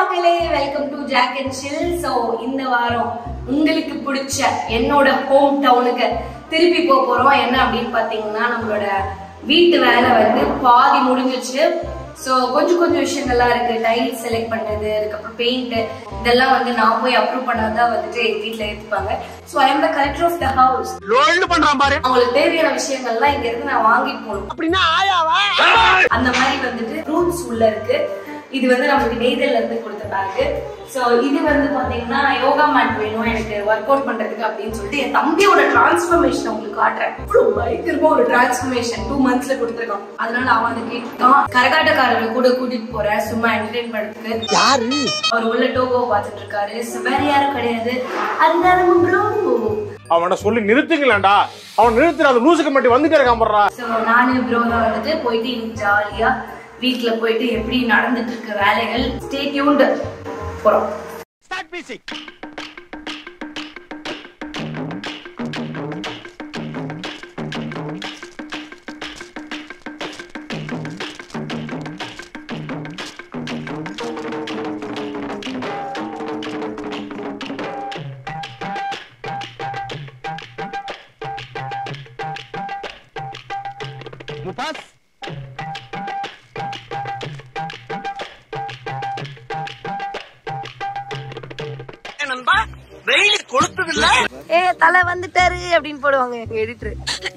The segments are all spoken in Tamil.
மக்களே welcome to Jack and Jill so இந்த வாரம் உங்களுக்கு பிடிச்ச என்னோட ஹோம் டவுனுக்கு திருப்பி போக போறோம் என்ன அப்படின்னு பாத்தீங்கன்னா நம்மளோட வீட்டு வேலை வந்து பாதி முடிஞ்சிச்சு ஸோ கொஞ்சம் கொஞ்சம் விஷயங்கள்லாம் இருக்கு டைல்ஸ் செலக்ட் பண்றது அதுக்கப்புறம் பெயிண்ட் இதெல்லாம் வந்து நான் போய் அப்ரூவ் பண்ணாதான் வந்துட்டு எங்க வீட்ல ஏத்துப்பாங்க so I am the collector of the house பண்றான் பாரு அவங்களுக்கு தேவையான விஷயங்கள்லாம் இங்க இருந்து நான் வாங்கிட்டு போகணும் அப்படின்னா ஆயாவா அந்த மாதிரி வந்துட்டு ரூல்ஸ் உள்ள இருக்கு இது வந்து நம்மளுக்கு நெய்தல்ல இருந்து கொடுத்த பேக் சோ இது வந்து பாத்தீங்கன்னா யோகா மேட் வேணும் எனக்கு ஒர்க் அவுட் பண்றதுக்கு அப்படின்னு சொல்லிட்டு என் தம்பியோட டிரான்ஸ்ஃபர்மேஷன் உங்களுக்கு காட்டுறேன் அவ்வளவு பயங்கரமா ஒரு டிரான்ஸ்ஃபர்மேஷன் டூ மந்த்ஸ்ல கொடுத்துருக்கான் அதனால அவன் வந்து கேட்டுக்கான் கரகாட்டக்காரரை கூட கூட்டிட்டு போறேன் சும்மா என்டர்டைன் பண்றதுக்கு யாரு அவர் உள்ள டோகோ பார்த்துட்டு இருக்காரு So, வேற யாரும் கிடையாது அதுதான் ப்ரோ அவனை சொல்லி நிறுத்துங்களேன்டா அவன் நிறுத்துற அந்த லூசுக்கு மட்டும் வந்துட்டே இருக்கான் போடுறா ஸோ நானு ப்ரோ தான் வந்துட்டு போயிட்டு இன்னைக்கு ஜாலியா வீட்ல போயிட்டு எப்படி நடந்துட்டு இருக்க வேலைகள் ஸ்டே டியூன்டு போறோம் ஸ்டார்ட் மியூசிக் முபாஸ் நண்பா வெயில் கொளுத்துது இல்ல ஏ தலை வந்துட்டாரு அப்படின்னு போடுவாங்க எங்க எடிட்டர்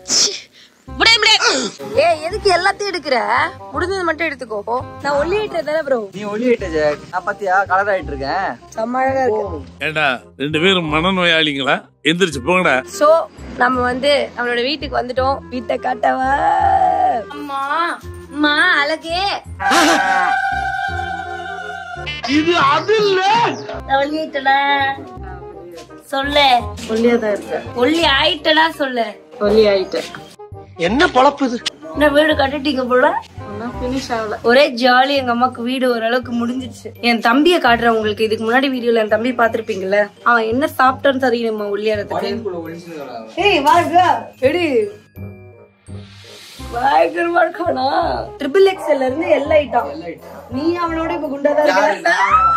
ஏ எதுக்கு எல்லாத்தையும் எடுக்கிற முடிஞ்சது மட்டும் எடுத்துக்கோ நான் ஒல்லி ஆயிட்டேன் தானே ப்ரோ நீ ஒளி ஆயிட்ட ஜாக் நான் பாத்தியா கலர் ஆயிட்டு இருக்கேன் செம்ம அழகா இருக்கு ஏண்டா ரெண்டு பேரும் மனநோயாளிங்களா எந்திரிச்சு போங்கடா சோ நம்ம வந்து நம்மளோட வீட்டுக்கு வந்துட்டோம் வீட்டை காட்டவா அம்மா அம்மா அழகே இது அது இல்ல ஒல்லி ஆயிட்டடா சொல்லு ஒல்லியாதான் இருக்க ஒல்லி ஆயிட்டடா சொல்லு ஒல்லி ஆயிட்டேன் என்ன பொழப்பு இது என்ன வீடு கட்டிட்டீங்க போல ஒரே ஜாலி எங்க அம்மாக்கு வீடு ஓரளவுக்கு முடிஞ்சிச்சு என் தம்பிய காட்டுறேன் உங்களுக்கு இதுக்கு முன்னாடி வீடியோல என் தம்பி பாத்திருப்பீங்கல்ல அவன் என்ன சாப்பிட்டான்னு தெரியுமா உள்ளியாரத்துக்கு ஏய் வாங்க எடி பயங்கரமா இருக்கானா ட்ரிபிள் எக்ஸ்எல்ல இருந்து எல் ஆயிட்டான் நீ அவனோட இப்ப குண்டாதான் இருக்க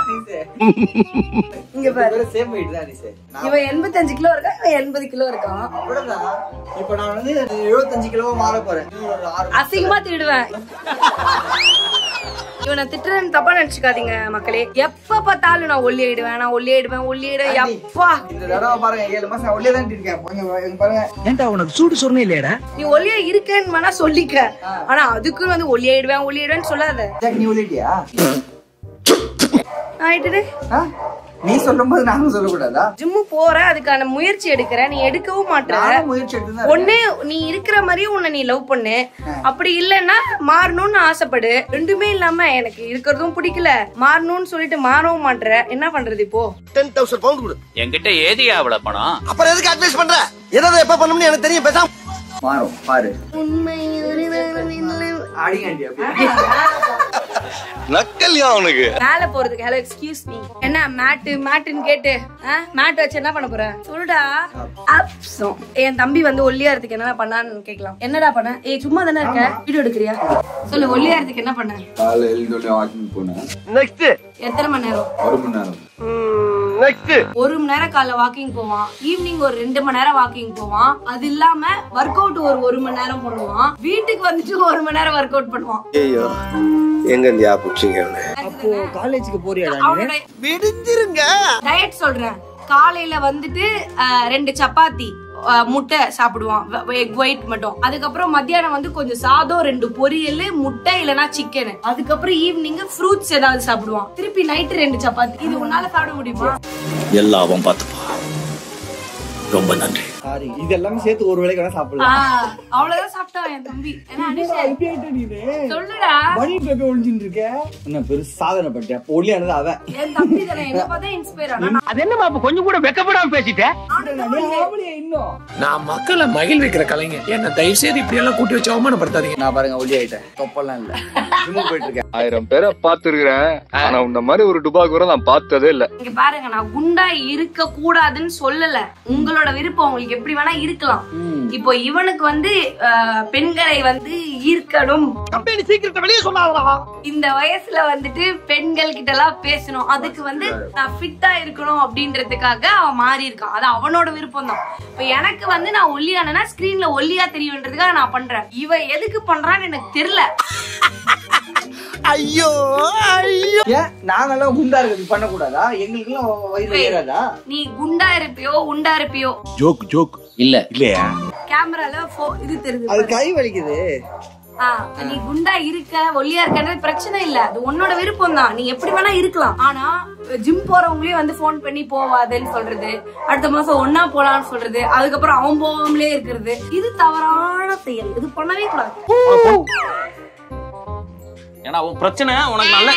இங்க பாரு சேம் வெயிட் தான் நீ சார் இவன் எண்பத்தஞ்சு கிலோ இருக்கான் இவன் எண்பது கிலோ இருக்கான் அவ்வளவுதான் இப்ப நான் வந்து எழுபத்தஞ்சு கிலோவா மாற போறேன் இன்னும் ஒரு ஆறு அசிங்கமா திடுவேன் இவனை திட்டுறேன்னு தப்பா நினைச்சுக்காதீங்க மக்களே எப்ப பார்த்தாலும் நான் ஒல்லி ஆயிடுவேன் நான் ஒல்லி ஆயிடுவேன் ஒல்லி ஆயிடுவேன் எப்பா இந்த தடவை பாருங்க ஏழு மாசம் நான் உள்ளே தான் இருக்கேன் இங்க இங்க பாருங்க ஏன்டா உனக்கு சூடு சொரணை இல்லையடா நீ ஒல்லியா இருக்கேன்னு வேணா சொல்லிக்க ஆனா அதுக்கு வந்து ஒல்லி ஆயிடுவேன் ஒல்லி ஆயிடுவேன்னு சொல்லாத ஜாக் நீ உள்ளிட்டியா ஆயிட்டு ஆ? நீ சொல்லும் போது நானும் சொல்லக்கூடாதா ஜிம்மு போறேன் அதுக்கான முயற்சி எடுக்கிறேன் நீ எடுக்கவும் மாட்ற நானும் முயற்சி எடுத்து தான் ஒண்ணு நீ இருக்கிற மாதிரியே உன்னை நீ லவ் பண்ணு அப்படி இல்லைன்னா மாறணும்னு ஆசைப்படு ரெண்டுமே இல்லாம எனக்கு இருக்கிறதும் பிடிக்கல மாறணும்னு சொல்லிட்டு மாறவும் மாட்ற என்ன பண்றது இப்போ டென் தௌசண்ட் பவுண்ட் கொடு என்கிட்ட ஏதியா அவ்வளவு பணம் அப்புறம் எதுக்கு அட்வைஸ் பண்ற எதாவது எப்ப பண்ணணும்னு எனக்கு தெரியும் பேசாம மாறும் பாரு உண்மை அடிங்காண்டி அப்படியே நக்கல்யா அவனுக்கு மேல போறதுக்கு ஹலோ எக்ஸ்கியூஸ் மீ என்ன மேட்டு மேட்டுன்னு கேட்டு மேட் வச்சு என்ன பண்ண போற சொல்லுடா அப்சம் என் தம்பி வந்து ஒல்லியாறதுக்கு என்னடா பண்ணான்னு கேக்கலாம் என்னடா பண்ண ஏய் சும்மா தானே இருக்க வீடியோ எடுக்கிறியா சொல்லு ஒல்லியாறதுக்கு என்ன பண்ண காலைல எழுந்தோடனே வாக்கிங் போனேன் நெக்ஸ்ட் எத்தனை மணி நேரம் ஒரு மணி நேரம் நெக்ஸ்ட் ஒரு மணி நேரம் காலைல வாக்கிங் போவான் ஈவினிங் ஒரு ரெண்டு மணி நேரம் வாக்கிங் போவான் அது இல்லாம ஒர்க் அவுட் ஒரு ஒரு மணி நேரம் பண்ணுவான் வீட்டுக்கு வந்துட்டு ஒரு மணி நேரம் ஒர்க் அவுட் பண்ணுவான் ஐயோ எங்க இந்தியா புடிச்சிங்க அப்போ காலேஜுக்கு போறியாடா அவனோட விடுஞ்சிருங்க டயட் சொல்றேன் காலையில வந்துட்டு அஹ், ரெண்டு சப்பாத்தி அஹ், முட்டை சாப்பிடுவான் எக் ஒயிட் மட்டும் அதுக்கப்புறம் மத்தியானம் வந்து கொஞ்சம் சாதம் ரெண்டு பொரியல் முட்டை இல்லனா சிக்கன் அதுக்கப்புறம் ஈவினிங் ஃப்ரூட்ஸ் ஏதாவது சாப்பிடுவான் திருப்பி நைட்டு ரெண்டு சப்பாத்தி இது உன்னால சாப்பிட முடியுமா எல்லாம் அவன் பார்த்துப்பா ரொம்ப நன்றி சாரி இது எல்லாமே சேர்த்து ஒரு வேளைக்கு வேணா சாப்பிடலாம் ஆஹ், அவ்வளவுதான் சாப்பிட்டான் என் தம்பி என்ன அடிஷன்? சொல்லுடா மணி பேப்பர் ஒழிஞ்சுட்டு இருக்க என்ன பெருசு சாதனை பட்டியா அப்போ ஒல்லியானது அவன் என் தம்பி தானே என்ன பார்த்தா இன்ஸ்பயர் ஆனா அது என்னமா அப்ப கொஞ்சம் கூட வெக்கப்படாம பேசிட்டேன் இன்னும் நான் மக்களை மகிழ் வைக்கிற கலைஞர் என்ன தயவு செய்து இப்படி எல்லாம் கூட்டி வச்சு அவமானப்படுத்தாதீங்க நான் பாருங்க ஒல்லி ஆயிட்டேன் தொப்பெல்லாம் இல்ல ஜிம்முக்கு போயிட்டு இருக்கேன் ஆயிரம் பேரை பார்த்திருக்கிறேன் ஆனா இந்த மாதிரி ஒரு டுபா கூட நான் பார்த்ததே இல்ல இங்க பாருங்க நான் குண்டா இருக்க கூடாதுன்னு சொல்லல உங்களோட விருப்பம் உங்களுக்கு எப்படி வேணா இருக்கலாம் இப்போ இவனுக்கு வந்து அஹ், பெண்களை வந்து ஈர்க்கணும் கம்பெனி சீக்கிரத்தை வெளியே சொல்லாதடா இந்த வயசுல வந்துட்டு பெண்கள் கிட்ட எல்லாம் பேசணும் அதுக்கு வந்து நான் ஃபிட்டா இருக்கணும் அப்படின்றதுக்காக அவன் மாறி இருக்கான் அது அவனோட விருப்பம் தான் இப்ப எனக்கு வந்து நான் ஒல்லியானா ஸ்கிரீன்ல ஒல்லியா தெரியுன்றதுக்காக நான் பண்றேன் இவ எதுக்கு பண்றான்னு எனக்கு தெரியல ஐயோ ஐயோ ஏன் நாங்கெல்லாம் குண்டா இருக்கிறது பண்ணக்கூடாதா எங்களுக்கெல்லாம் வயிறு ஏறாதா நீ குண்டா இருப்பியோ உண்டா இருப்பியோ ஜோக் ஜோக் இல்ல இல்லையா கேமரால போ- இது தெரியுது அது பாரு. கை வலிக்குது ஆ, நீ குண்டா இருக்க ஒல்லியா இருக்கன்றது பிரச்சனை இல்ல அது உன்னோட விருப்பம் தான் நீ எப்படி வேணா இருக்கலாம் ஆனா ஜிம் போறவங்களே வந்து ஃபோன் பண்ணி போவாதேன்னு சொல்றது அடுத்த மாசம் ஒன்னா போலான்னு சொல்றது அதுக்கப்புறம் அவன் போகாமலே இருக்கிறது இது தவறான செயல் இது பண்ணவே கூடாது ஏன்னா உன் பிரச்சனை உனக்கு நல்ல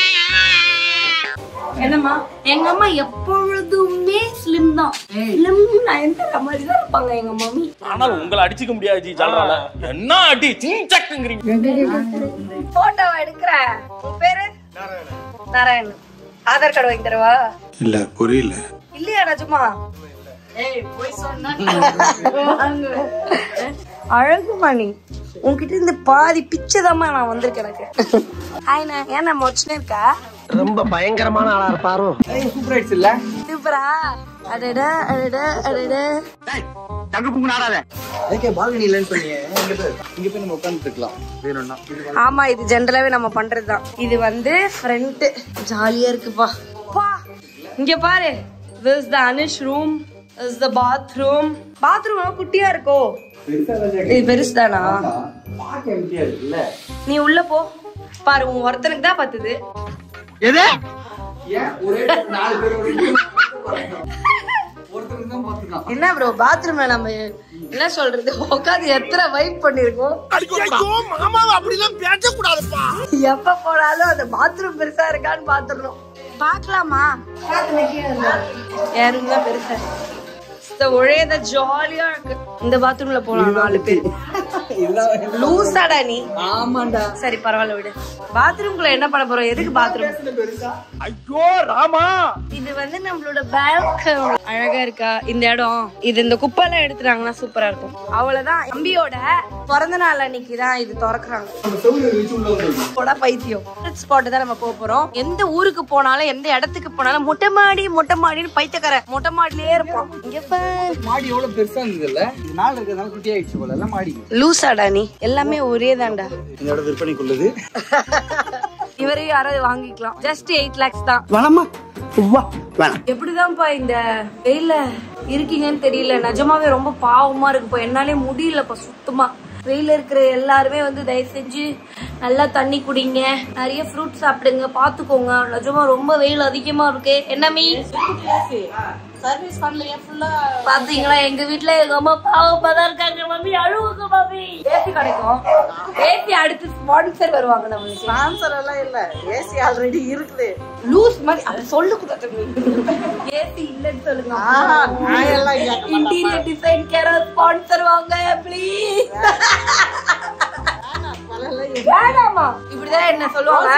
என்னம்மா எங்க அம்மா எப்பொழுதுமே ஸ்லிம் தான் ஸ்லிம் நயன்தாரா மாதிரி தான் இருப்பாங்க எங்க மம்மி ஆனால் உங்களை அடிச்சுக்க முடியாது ஜி ஜாலரால என்ன அடி சிங்சக்குங்கிறீங்க போட்டோ எடுக்கிற உன் பேரு நாராயணன் ஆதார் கார்டு வாங்கி தரவா இல்ல புரியல இல்லையா நிஜமா அழகுமா நீ உன்கிட்ட இருந்து பாதி பிச்சைதாம்மா நான் வந்திருக்கேன் எனக்கு ஹாய்ண்ணா ஏன் நம்ம வச்சுனே இருக்கா ரொம்ப பயங்கரமான ஆளா இருப்பாரோ சூப்பர் ஆயிடுச்சு இல்ல சூப்பரா அடடா அடடா அடடா ஓகே பால்கனி இல்லைன்னு சொன்னீங்க இங்க போய் இங்க போய் நம்ம உட்காந்துட்டு இருக்கலாம் வேணும்னா இது ஆமா இது ஜென்ரலாவே நம்ம பண்றதுதான் இது வந்து ஃப்ரண்ட் ஜாலியா இருக்குப்பா பா இங்க பாரு this is the Anush room this is the bathroom bathroom குட்டியா இருக்கோ இது பெருசுதானா பார்க்க எம்டியா இருக்குல்ல நீ உள்ள போ பாரு உன் ஒருத்தனுக்கு தான் பத்துது எது ஏன் ஒரே நாலு பேர் ஒருத்தருக்கு தான் பார்த்துக்கலாம் என்ன ப்ரோ பாத்ரூம்ல நம்ம என்ன சொல்றது உட்காந்து எத்தனை வைப் பண்ணிருக்கோம் ஐயோ மாமாவை அப்படிலாம் பேசக்கூடாதுப்பா எப்ப போனாலும் அந்த பாத்ரூம் பெருசா இருக்கான்னு பாத்துடணும் பாக்கலாமா என் room தான் பெருசா இருக்கு. இந்த ஒரேத ஜாலியா இருக்கு இந்த பாத்ரூம்ல போலாம் நாலு பேர் இதெல்லாம் லூசாடா நீ ஆமாண்டா சரி பரவாயில்ல விடு பாத்ரூம்குள்ள என்ன பண்ண போறோம் எதுக்கு பாத்ரூம் பெருசா ஐயோ ராமா இது வந்து நம்மளோட பேல்கனி அழகா இருக்கா இந்த இடம் இது இந்த குப்பை எல்லாம் எடுத்துட்டாங்கன்னா சூப்பரா இருக்கும் அவ்வளவுதான் தம்பியோட பிறந்த நாள் அன்னைக்கு தான் இது திறக்குறாங்க நம்ம செவ்வளவு வச்சு உள்ள வந்துருக்கோம் போடா பைத்தியம் ஸ்பாட் தான் நம்ம போக போறோம் எந்த ஊருக்கு போனாலும் எந்த இடத்துக்கு போனாலும் மொட்டை மாடி மொட்டை மாடின்னு பைத்தியக்கார மொட்டை மாடிலேயே இருப்போம் இங்க பாரு. மாடி எவ்வளவு பெருசா இருந்தது இல்ல இது நாள் இருக்கிறதுனால குட்டி ஆயிடுச்சு போல எல்லாம் மாடி லூசாடா நீ எல்லாமே ஒரே தான்டா இந்த இடம் விற்பனைக்குள்ளது இவரையும் யாராவது வாங்கிக்கலாம் ஜஸ்ட் எயிட் லேக்ஸ் தான் வேணாமா வா வேணாம் எப்படிதான்ப்பா இந்த வெயில இருக்கீங்கன்னு தெரியல நிஜமாவே ரொம்ப பாவமா இருக்குப்பா என்னாலே முடியலப்பா சுத்தமா வெயில இருக்கிற எல்லாருமே வந்து தயவு செஞ்சு நல்லா தண்ணி குடிங்க நிறைய ஃப்ரூட் சாப்பிடுங்க பாத்துக்கோங்க நிஜமா ரொம்ப வெயில் அதிகமா இருக்கு என்ன மீ சர்வீஸ் பண்ணலையா ஃபுல்லா பாத்தீங்களா எங்க வீட்ல எங்க அம்மா பாவமா தான் இருக்காங்க மம்மி அழுவுங்க மம்மி ஏசி கிடைக்கும் ஏசி அடுத்து ஸ்பான்சர் வருவாங்க நம்மளுக்கு ஸ்பான்சர் எல்லாம் இல்ல ஏசி ஆல்ரெடி இருக்குது லூஸ் மாதிரி அதை சொல்ல கூடாது ஏசி இல்லன்னு சொல்லுங்க இன்டீரியர் டிசைன் கேர ஸ்பான்சர் வாங்க ப்ளீஸ் வேணாமா இப்படிதான் என்ன சொல்லுவாங்க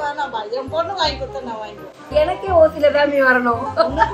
எனக்கே ஓசில தான் வரணும்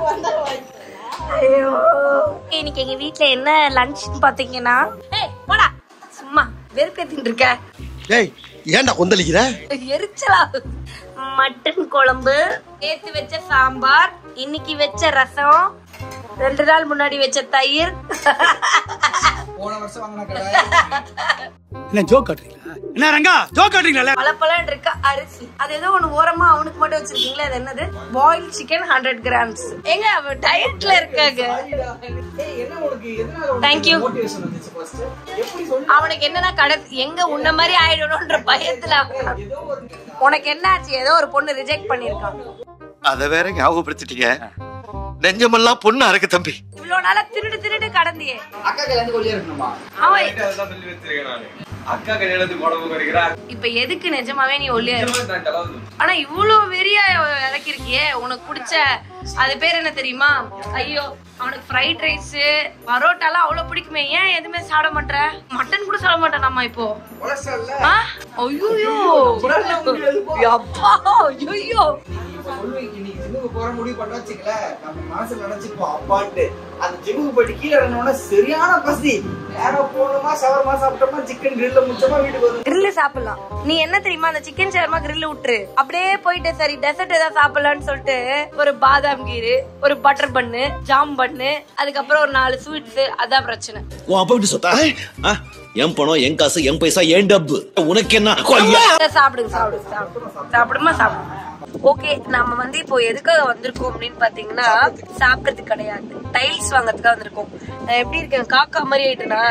ஐயோ இன்னைக்கு எங்க வீட்ல என்ன லஞ்ச் பாத்தீங்கன்னா ஏய் போடா சும்மா வெறுப்பேத்திட்டு இருக்க ஏய் ஏன்டா கொந்தளிக்கிற எரிச்சலா மட்டன் குழம்பு நேத்து வச்ச சாம்பார் இன்னைக்கு வச்ச ரசம் ரெண்டு நாள் முன்னாடி வச்ச தயிர் போன வருஷம் வாங்கின கடை என்ன ஜோக் காட்டுறீங்களா என்ன ரங்கா ஜோக் காட்டுறீங்களா பல இருக்க அரிசி அது ஏதோ ஒண்ணு ஓரமா அவனுக்கு மட்டும் வச்சிருக்கீங்களா அது என்னது பாயில் சிக்கன் ஹண்ட்ரட் கிராம்ஸ் எங்க அவன் டயட்ல இருக்காங்க ஏய் என்ன உனக்கு எதனால Thank you. மோட்டிவேஷன் வந்துச்சு ஃபர்ஸ்ட் எப்படி சொல்லு அவனுக்கு என்னன்னா கடை எங்க உன்ன மாதிரி ஆயிடணும்ன்ற பயத்துல அவன் உனக்கு என்ன ஆச்சு ஏதோ ஒரு பொண்ணு ரிஜெக்ட் பண்ணிருக்கான் அத வேற ஞாபகப்படுத்திட்டீங்க நெஞ்சமெல்லாம் பொண்ணு அறக்கு தம்பி இவ்வளவு நாளா திருடு திருடு கடந்தியே அக்கா கல்யாணத்துக்கு ஒல்லியா இருக்கணுமா அவன் அக்கா கல்யாணத்துக்கு உடம்பு குறைக்கிறா இப்ப எதுக்கு நிஜமாவே நீ ஒல்லியா இருக்க ஆனா இவ்வளவு வெறியா இறக்கிருக்கியே உனக்கு பிடிச்ச அது பேர் என்ன தெரியுமா ஐயோ அவனுக்கு ஃப்ரைட் ரைஸ் பரோட்டாலாம் அவ்வளவு பிடிக்குமே ஏன் எதுவுமே சாப்பிட மாட்டேற மட்டன் கூட சாப்பிட மாட்டானாமா இப்போ கொலஸ்ட்ரால்ல ஆ? ஐயையோ அப்பா ஐயோ சொல்லுவீங்க இன்னைக்கு ஜிம்முக்கு போற முடிவு பண்ண வச்சுக்கல நம்ம மனசுல நினைச்சுப்போம் அப்பான்ட்டு அந்த ஜிம்முக்கு போயிட்டு கீழே இறங்கினோட சரியான பசி நேரா போகணுமா சவரமா சாப்பிட்டோமா சிக்கன் கிரில்ல முடிச்சோமா வீட்டுக்கு வந்து கிரில் சாப்பிடலாம் நீ என்ன தெரியுமா அந்த சிக்கன் ஷவர்மா கிரில் விட்டுரு அப்படியே போயிட்டு சரி டெசர்ட் ஏதாவது சாப்பிடலாம்னு சொல்லிட்டு ஒரு பாதாம் கீரு ஒரு பட்டர் பண்ணு ஜாம் பண்ணு அதுக்கப்புறம் ஒரு நாலு ஸ்வீட்ஸ் அதான் பிரச்சனை உன் அப்பா இப்படி சொத்தா ஆ? என் பணம் என் காசு என் பைசா என் டப்பு உனக்கு என்ன கொய்யா சாப்பிடுங்க சாப்பிடுங்க சாப்பிடுங்க சாப்பிடுமா சாப்பிடுங்க ஓகே நம்ம வந்து இப்போ எதுக்காக வந்திருக்கோம் அப்படின்னு பாத்தீங்கன்னா சாப்பிடறதுக்கு கிடையாது டைல்ஸ் வாங்குறதுக்காக வந்திருக்கோம் நான் எப்படி இருக்கேன் காக்கா மாதிரி ஆயிட்டேனா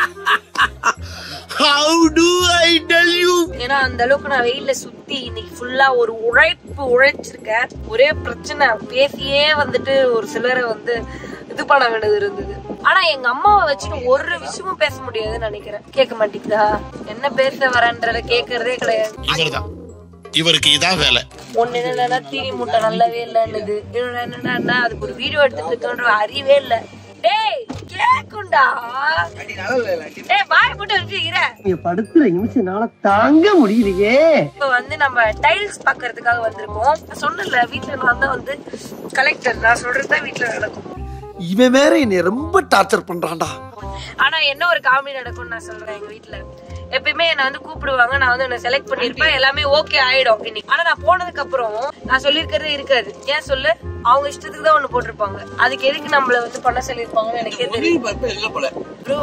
how do I tell you ஏன்னா அந்த அளவுக்கு நான் வெயில்ல சுத்தி இன்னைக்கு ஃபுல்லா ஒரு உழைப்பு உழைச்சிருக்கேன் ஒரே பிரச்சனை பேசியே வந்துட்டு ஒரு சிலரை வந்து இது பண்ண வேண்டியது இருந்தது ஆனா எங்க அம்மாவை வச்சுட்டு ஒரு விஷயமும் பேச முடியாதுன்னு நினைக்கிறேன் கேட்க மாட்டேங்குதா என்ன பேச வரேன்றத கேக்குறதே கிடையாது இவர்தான் இவருக்கு இதான் வேலை ஒண்ணு என்னன்னா தீனி மூட்டை நல்லாவே இல்லைன்னுது இன்னொன்னு என்னன்னா அதுக்கு ஒரு வீடியோ எடுத்துட்டு இருக்கன்ற அறிவே இல்ல டேய் கேக்குண்டா டேய் வாய் போட்டு வச்சு இரு படுத்துற நிமிஷம்னால தாங்க முடியலையே இப்ப வந்து நம்ம டைல்ஸ் பாக்குறதுக்காக வந்திருக்கோம் நான் சொன்னல வீட்ல நான் தான் வந்து கலெக்டர் நான் சொல்றதுதான் வீட்ல நடக்கும் இவன் வேற என்னை ரொம்ப டார்ச்சர் பண்றான்டா ஆனா என்ன ஒரு காமெடி நடக்கும்னு நான் சொல்றேன் எங்க வீட்ல எப்பயுமே என்ன வந்து கூப்பிடுவாங்க நான் வந்து என்ன செலக்ட் பண்ணிருப்பேன் எல்லாமே ஓகே ஆயிடும் இன்னைக்கு ஆனா நான் போனதுக்கு அப்புறம் நான் சொல்லிருக்கிறதே இருக்காது ஏன் சொல்லு அவங்க இஷ்டத்துக்கு தான் ஒண்ணு போட்டிருப்பாங்க அதுக்கு எதுக்கு நம்மள வந்து பண்ண சொல்லிருப்பாங்கன்னு எனக்கே தெரியும் ப்ரோ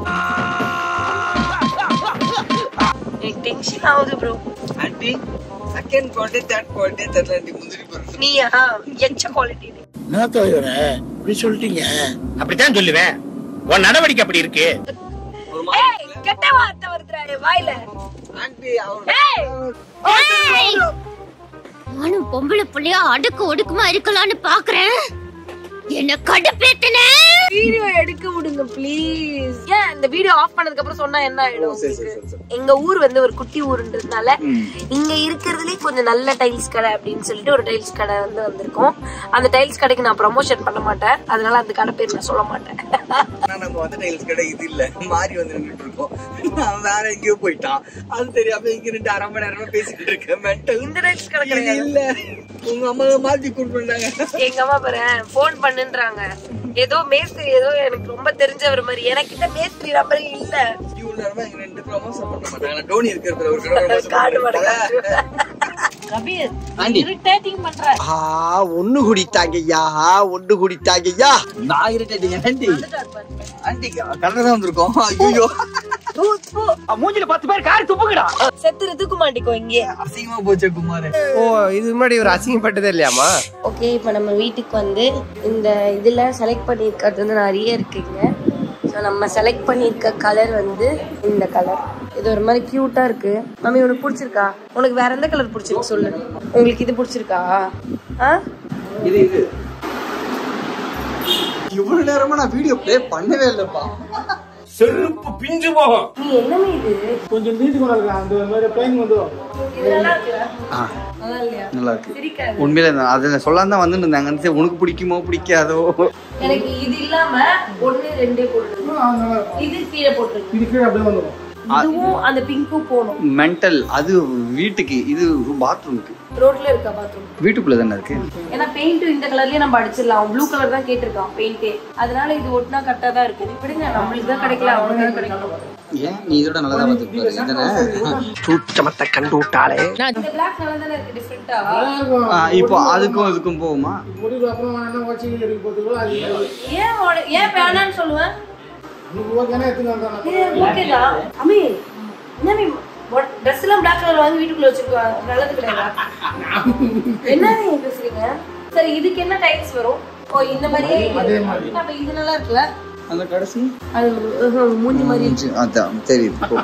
எனக்கு டென்ஷன் ஆகுது bro aunty second quality third quality தெரியல ஆண்டி முந்திரி பருப்பு நீயா எச்ச குவாலிட்டி என்ன தலைவர இப்படி சொல்லிட்டீங்க அப்படித்தான் சொல்லுவேன் உன் நடவடிக்கை அப்படி இருக்கு ஏய் கெட்ட வார்த்தை வருதுடா வாயில ஆண்டி அவர் ஏய் நானும் பொம்பளை புள்ளையா அடுக்கு ஒடுக்குமா இருக்கலாம்னு பாக்குறேன் என்ன கடுப்பேத்தன வீடியோ எடுக்க விடுங்க ப்ளீஸ் ஏன் இந்த வீடியோ ஆஃப் பண்ணதுக்கு அப்புறம் சொன்னா என்ன ஆயிடும் சரி, சரி, சரி, சரி. எங்க ஊர் வந்து ஒரு குட்டி ஊருன்றதுனால இங்க இருக்கிறதுலயே கொஞ்சம் நல்ல டைல்ஸ் கடை அப்படின்னு சொல்லிட்டு ஒரு டைல்ஸ் கடை வந்து வந்திருக்கோம் அந்த டைல்ஸ் கடைக்கு நான் ப்ரமோஷன் பண்ண மாட்டேன் அதனால அந்த கடை பேர் நான் சொல்ல மாட்டேன் ஆனா நம்ம வந்து டைல்ஸ் கடை இது இல்ல மாறி வந்து நின்றுட்டு இருக்கோம் அவன் வேற எங்கேயோ போயிட்டான் அது தெரியாம இங்க ரெண்டு அரை மணி நேரமா பேசிக்கிட்டு இருக்கேன் மென்டல் இந்த டைல்ஸ் கடை இது கிடையாது இல்ல உங்க அம்மா மாத்தி கூப்பிட்டுட்டாங்க எங்க அம்மா பாரு போன் பண்ணுன்றாங்க ஏதோ மேஸ்திரி ஏதோ எனக்கு ரொம்ப தெரிஞ்சவர் மாதிரி எனக்கிட்ட மேஸ்திரி நம்பர் இல்ல இவ்வளவு நேரமா எங்க ரெண்டு ப்ரமோஷன் பண்ண மாட்டாங்க டோனி இருக்கிற ஒரு காடு மாடு கபீர் கபீர் இரிட்டேட்டிங் பண்ற ஆ ஒண்ணு குடித்தாங்கய்யா ஒண்ணு குடித்தாங்கய்யா நான் இருட்டேன் ஆண்டி ஆண்டி கரெக்டா தான் வந்திருக்கோம் ஐயோ மூஞ்சில பத்து பேர் காரி துப்புங்கடா செத்துரு தூக்க மாட்டிக்கோ இங்கே அசிங்கமா போச்சு குமார் ஓ இது முன்னாடி ஒரு அசிங்கப்பட்டதே இல்லையாமா ஓகே இப்போ நம்ம வீட்டுக்கு வந்து இந்த இதில் செலக்ட் பண்ணியிருக்கிறது வந்து நிறைய இருக்குங்க ஸோ நம்ம செலக்ட் பண்ணியிருக்க கலர் வந்து இந்த கலர் இது ஒரு மாதிரி க்யூட்டாக இருக்கு மம்மி உனக்கு பிடிச்சிருக்கா உனக்கு வேற எந்த கலர் பிடிச்சிருக்கு சொல்லு உங்களுக்கு இது பிடிச்சிருக்கா ஆ இது இது இவ்வளவு நேரமா நான் வீடியோ ப்ளே பண்ணவே இல்லப்பா செருப்பு பிஞ்சு போகும் நீ என்னமே இது கொஞ்சம் நீட்டு கொண்டு இருக்கலாம் அந்த மாதிரி பிளைன் வந்துடும் இது நல்லா இருக்குல்ல ஆ, நல்லா இல்லையா நல்லா இருக்கு சிரிக்காது உண்மையில நான் அதுல சொல்லாம தான் வந்து இருந்தாங்க சரி, உனக்கு பிடிக்குமோ பிடிக்காதோ எனக்கு இது இல்லாம ஒண்ணு ரெண்டே போட்டுருங்க இது கீழே போட்டுருங்க இது கீழே அப்படியே வந்துடும் இதுவும் அந்த பிங்க்கும் போகணும் மென்டல் அது வீட்டுக்கு இது பாத்ரூமுக்கு ரோட்ல இருக்கா பாத்ரூம் வீட்டுக்குள்ள தானே இருக்கு ஏன்னா பெயிண்ட் இந்த கலர்லயே நம்ம அடிச்சிடலாம் ப்ளூ கலர் தான் கேட்டிருக்கான் பெயிண்டே அதனால இது ஒட்டினா கரெக்டா தான் இருக்கு விடுங்க நம்மளுக்கு தான் கிடைக்கல அவனுக்கு தான் கிடைக்கல ஏன் நீ இதோட நல்லா தான் பார்த்துப்பாரு இதானே சூச்சமத்தை கண்டு விட்டாலே இந்த பிளாக் நல்லா தானே இருக்கு டிஃப்ரெண்டா ஆ, இப்போ அதுக்கும் இதுக்கும் போகுமா முடிவு அப்புறம் என்ன வச்சு எடுக்க போதுங்களோ அது ஏன் உட- ஏன் வேணாம்னு சொல்லுவேன் உனக்கு ஓகேனா எடுத்துன்னு வந்தான் ஓகேதா அமி என்ன ட்ரெஸ் எல்லாம் பிளாக் கலர் வாங்கி வீட்டுக்குள்ள வச்சிருக்கோம் நல்லது கிடையாது என்ன நீங்க பேசுறீங்க சரி இதுக்கு என்ன டைல்ஸ் வரும் ஓ இந்த மாதிரியே அப்ப இது நல்லா இருக்குல்ல அந்த கடைசி அது உஹும், மூஞ்சி மாதிரி இருக்கு. அதான் தெரியுது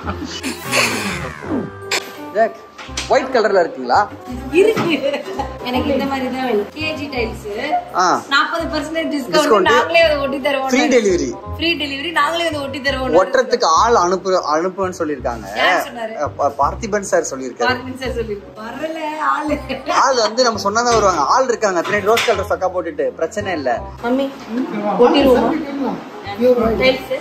ஒயிட் கலர்ல இருக்குங்களா இருக்கு எனக்கு இந்த மாதிரி தான் வேணும் கேஜி டைல்ஸ் ஆ நாற்பது பர்சன்டேஜ் Discount. டிஸ்கவுண்ட் நாங்களே அதை ஒட்டி தருவோம் ஃப்ரீ டெலிவரி ஃப்ரீ டெலிவரி நாங்களே அதை ஒட்டி தருவோம் ஒட்டுறதுக்கு ஆள் அனுப்பு அனுப்புன்னு சொல்லியிருக்காங்க யார் சொன்னாரு? ப- பார்த்திபன் சார் சொல்லியிருக்காரு பார்வன் சார் சொல்லி வரல ஆளு ஆள் வந்து நம்ம சொன்னதான் வருவாங்க ஆள் இருக்காங்க பின்னாடி ரோஸ் கலர் சக்கா போட்டுட்டு பிரச்சனை இல்ல மம்மி ஒட்டிடுவோமா டைல்ஸ்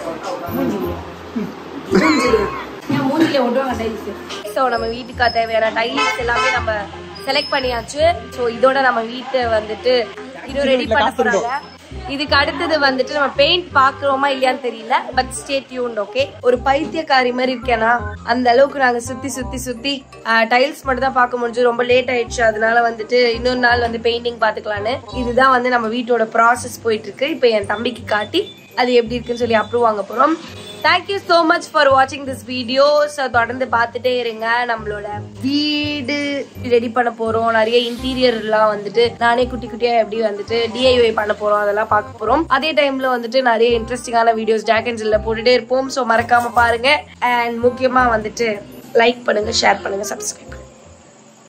மூஞ்சில ஏன் மூஞ்சில ஒட்டுவாங்க டைல்ஸ் ஸோ நம்ம வீட்டுக்கு தேவையான டைல்ஸ் எல்லாமே நம்ம செலக்ட் பண்ணியாச்சு ஸோ இதோட நம்ம வீட்டை வந்துட்டு இன்னும் ரெடி பண்ண போறாங்க இதுக்கு அடுத்தது வந்துட்டு நம்ம பெயிண்ட் பாக்குறோமா இல்லையான்னு தெரியல பட் ஸ்டே டியூன்ட் ஓகே ஒரு பைத்தியக்காரி மாதிரி இருக்கேனா அந்த அளவுக்கு நாங்க சுத்தி சுத்தி சுத்தி டைல்ஸ் மட்டும் தான் பார்க்க முடிஞ்சு ரொம்ப லேட் ஆயிடுச்சு அதனால வந்துட்டு இன்னொரு நாள் வந்து பெயிண்டிங் பாத்துக்கலான்னு இதுதான் வந்து நம்ம வீட்டோட ப்ராசஸ் போயிட்டு இருக்கு இப்போ என் தம்பிக்கு காட்டி அது எப்படி இருக்குன்னு சொல்லி அப்ரூவ் வாங்க போறோம் தேங்க்யூ ஸோ மச் ஃபார் வாட்சிங் திஸ் வீடியோ ஸோ தொடர்ந்து பார்த்துட்டே இருங்க நம்மளோட வீடு ரெடி பண்ண போறோம் நிறைய இன்டீரியர்லாம் வந்துட்டு நானே குட்டி குட்டியா எப்படி வந்துட்டு டிஐஒய் பண்ண போறோம் அதெல்லாம் பார்க்க போறோம் அதே டைம்ல வந்துட்டு நிறைய இன்ட்ரெஸ்டிங்கான வீடியோஸ் ஜாக் அண்ட் ஜில்ல போட்டுட்டே இருப்போம் ஸோ மறக்காம பாருங்க அண்ட் முக்கியமா வந்துட்டு லைக் பண்ணுங்க ஷேர் பண்ணுங்க சப்ஸ்கிரைப் பண்ணுங்க